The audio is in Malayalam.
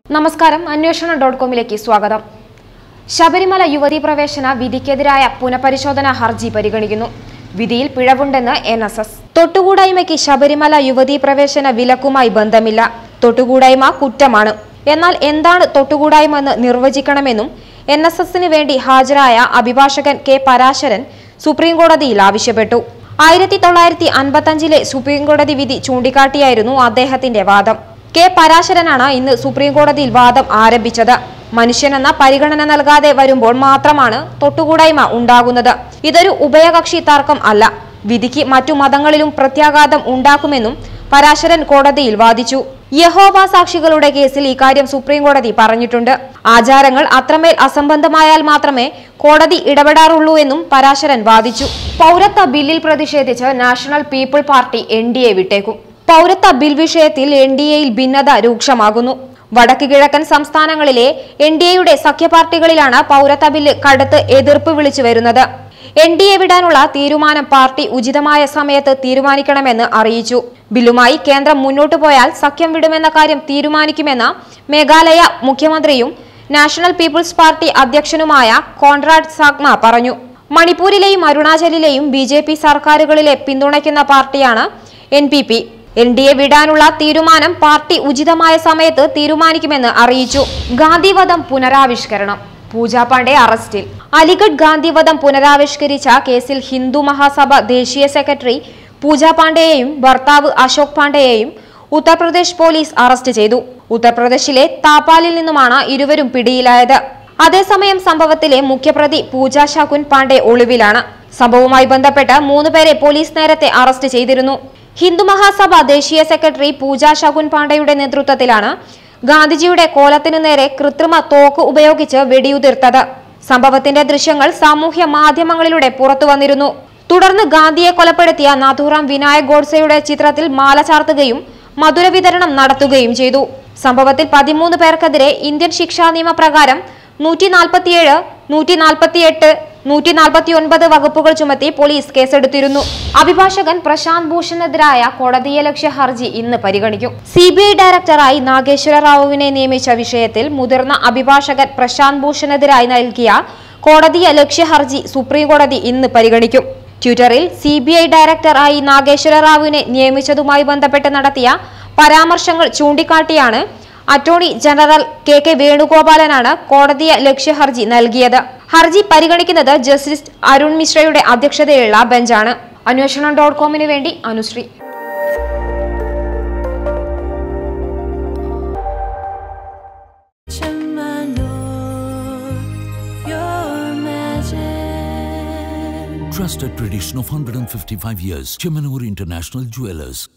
നമസ്കാരം അന്വേഷണം ഡോട്ട് കോമിലേക്ക് സ്വാഗതം ശബരിമല യുവതീ പ്രവേശന വിധിക്കെതിരായ പുനഃപരിശോധനാ ഹർജി പരിഗണിക്കുന്നു വിധിയിൽ പിഴവുണ്ടെന്ന് എൻ എസ് എസ് തൊട്ടുകൂടായ്മയ്ക്ക് ശബരിമല യുവതീ പ്രവേശന വിലക്കുമായി ബന്ധമില്ല തൊട്ടുകൂടായ്മ കുറ്റമാണ് എന്നാൽ എന്താണ് തൊട്ടുകൂടായ്മ എന്ന് നിർവചിക്കണമെന്നും എൻ എസ് എസിന് വേണ്ടി ഹാജരായ അഭിഭാഷകൻ കെ പരാശരൻ സുപ്രീംകോടതിയിൽ ആവശ്യപ്പെട്ടു ആയിരത്തി തൊള്ളായിരത്തി അൻപത്തഞ്ചിലെ സുപ്രീംകോടതി വിധി ചൂണ്ടിക്കാട്ടിയായിരുന്നു അദ്ദേഹത്തിന്റെ വാദം കെ പരാശരനാണ് ഇന്ന് സുപ്രീംകോടതിയിൽ വാദം ആരംഭിച്ചത് മനുഷ്യനെന്ന പരിഗണന നൽകാതെ വരുമ്പോൾ മാത്രമാണ് തൊട്ടുകൂടായ്മ ഉണ്ടാകുന്നത് ഇതൊരു ഉഭയകക്ഷി തർക്കം അല്ല വിധിക്ക് മറ്റു മതങ്ങളിലും പ്രത്യാഘാതം ഉണ്ടാക്കുമെന്നും പരാശരൻ കോടതിയിൽ വാദിച്ചു യഹോവ സാക്ഷികളുടെ കേസിൽ ഇക്കാര്യം സുപ്രീം കോടതി പറഞ്ഞിട്ടുണ്ട് ആചാരങ്ങൾ അത്രമേൽ അസംബന്ധമായാൽ മാത്രമേ കോടതി ഇടപെടാറുള്ളൂ എന്നും പരാശരൻ വാദിച്ചു പൗരത്വ ബില്ലിൽ പ്രതിഷേധിച്ച് National People Party N D A വിട്ടേക്കും പൗരത്വ ബിൽ വിഷയത്തിൽ എൻ ഡി എയിൽ ഭിന്നത രൂക്ഷമാകുന്നു വടക്ക് കിഴക്കൻ സംസ്ഥാനങ്ങളിലെ എൻ ഡി എയുടെ സഖ്യപാർട്ടികളിലാണ് പൗരത്വ ബില്ല് കടുത്ത് എതിർപ്പ് വിളിച്ചു വരുന്നത് എൻ ഡി എ വിടാനുള്ള തീരുമാനം പാർട്ടി ഉചിതമായ സമയത്ത് തീരുമാനിക്കണമെന്ന് അറിയിച്ചു ബില്ലുമായി കേന്ദ്രം മുന്നോട്ടു പോയാൽ സഖ്യം വിടുമെന്ന കാര്യം തീരുമാനിക്കുമെന്ന് മേഘാലയ മുഖ്യമന്ത്രിയും നാഷണൽ പീപ്പിൾസ് പാർട്ടി അധ്യക്ഷനുമായ കോൺറാഡ് സാഗ്മ പറഞ്ഞു മണിപ്പൂരിലെയും അരുണാചലിലെയും ബി ജെ പി സർക്കാരുകളിലെ പിന്തുണയ്ക്കുന്ന പാർട്ടിയാണ് N P P N D A വിടാനുള്ള തീരുമാനം പാർട്ടി ഉചിതമായ സമയത്ത് തീരുമാനിക്കുമെന്ന് അറിയിച്ചു ഗാന്ധിവധം പുനരാവിഷ്കരണം പൂജ പാണ്ഡെ അറസ്റ്റിൽ അലിഗഡ് ഗാന്ധിവധം പുനരാവിഷ്കരിച്ച കേസിൽ ഹിന്ദു മഹാസഭ ദേശീയ സെക്രട്ടറി പൂജ പാണ്ഡെയെയും ഭർത്താവ് അശോക് പാണ്ഡെയെയും ഉത്തർപ്രദേശ് പോലീസ് അറസ്റ്റ് ചെയ്തു ഉത്തർപ്രദേശിലെ താപ്പാലിൽ നിന്നുമാണ് ഇരുവരും പിടിയിലായത് അതേസമയം സംഭവത്തിലെ മുഖ്യപ്രതി പൂജ ശകുൻ പാണ്ഡെ ഒളിവിലാണ് സംഭവവുമായി ബന്ധപ്പെട്ട് മൂന്നുപേരെ പോലീസ് നേരത്തെ അറസ്റ്റ് ചെയ്തിരുന്നു ഹിന്ദു മഹാസഭ ദേശീയ സെക്രട്ടറി പൂജ ശകുൻ പാണ്ഡെയുടെ നേതൃത്വത്തിലാണ് ഗാന്ധിജിയുടെ കോലത്തിനു നേരെ കൃത്രിമ തോക്ക് ഉപയോഗിച്ച് വെടിയുതിർത്തത് സംഭവത്തിന്റെ ദൃശ്യങ്ങൾ സാമൂഹ്യ മാധ്യമങ്ങളിലൂടെ പുറത്തു വന്നിരുന്നു തുടർന്ന് ഗാന്ധിയെ കൊലപ്പെടുത്തിയ നാഥുറാം വിനായക് ഗോഡ്സെയുടെ ചിത്രത്തിൽ മാല ചാർത്തുകയും മധുര വിതരണം നടത്തുകയും ചെയ്തു സംഭവത്തിൽ പതിമൂന്ന് പേർക്കെതിരെ ഇന്ത്യൻ ശിക്ഷാ നിയമപ്രകാരം നൂറ്റി നാൽപ്പത്തിയേഴ് നൂറ്റി നാൽപ്പത്തിയെട്ട് നൂറ്റി നാൽപ്പത്തി ഒൻപത് വകുപ്പുകൾ ചുമത്തി പോലീസ് കേസെടുത്തിരുന്നു അഭിഭാഷകൻ പ്രശാന്ത് ഭൂഷണെതിരായ കോടതിയലക്ഷ്യ ഹർജി ഇന്ന് പരിഗണിക്കും സി ബി ഐ ഡയറക്ടറായി നാഗേശ്വര റാവുവിനെ നിയമിച്ച വിഷയത്തിൽ മുതിർന്ന അഭിഭാഷകൻ പ്രശാന്ത് ഭൂഷണെതിരായി നൽകിയ കോടതിയലക്ഷ്യ ഹർജി സുപ്രീം കോടതി ഇന്ന് പരിഗണിക്കും ട്വിറ്ററിൽ സി ബി ഐ ഡയറക്ടറായി നാഗേശ്വര റാവുവിനെ നിയമിച്ചതുമായി ബന്ധപ്പെട്ട് നടത്തിയ പരാമർശങ്ങൾ ചൂണ്ടിക്കാട്ടിയാണ് അറ്റോർണി ജനറൽ കെ കെ വേണുഗോപാലനാണ് കോടതിയ ലക്ഷ്യ ഹർജി നൽകിയത് ഹർജി പരിഗണിക്കുന്നത് ജസ്റ്റിസ് അരുൺ മിശ്രയുടെ അധ്യക്ഷതയിലുള്ള ബെഞ്ചാണ് അന്വേഷണം ഡോട്ട് കോമിന് വേണ്ടി Anusree Your magic. Trusted tradition of 155 years. Chemanur International Jewelers.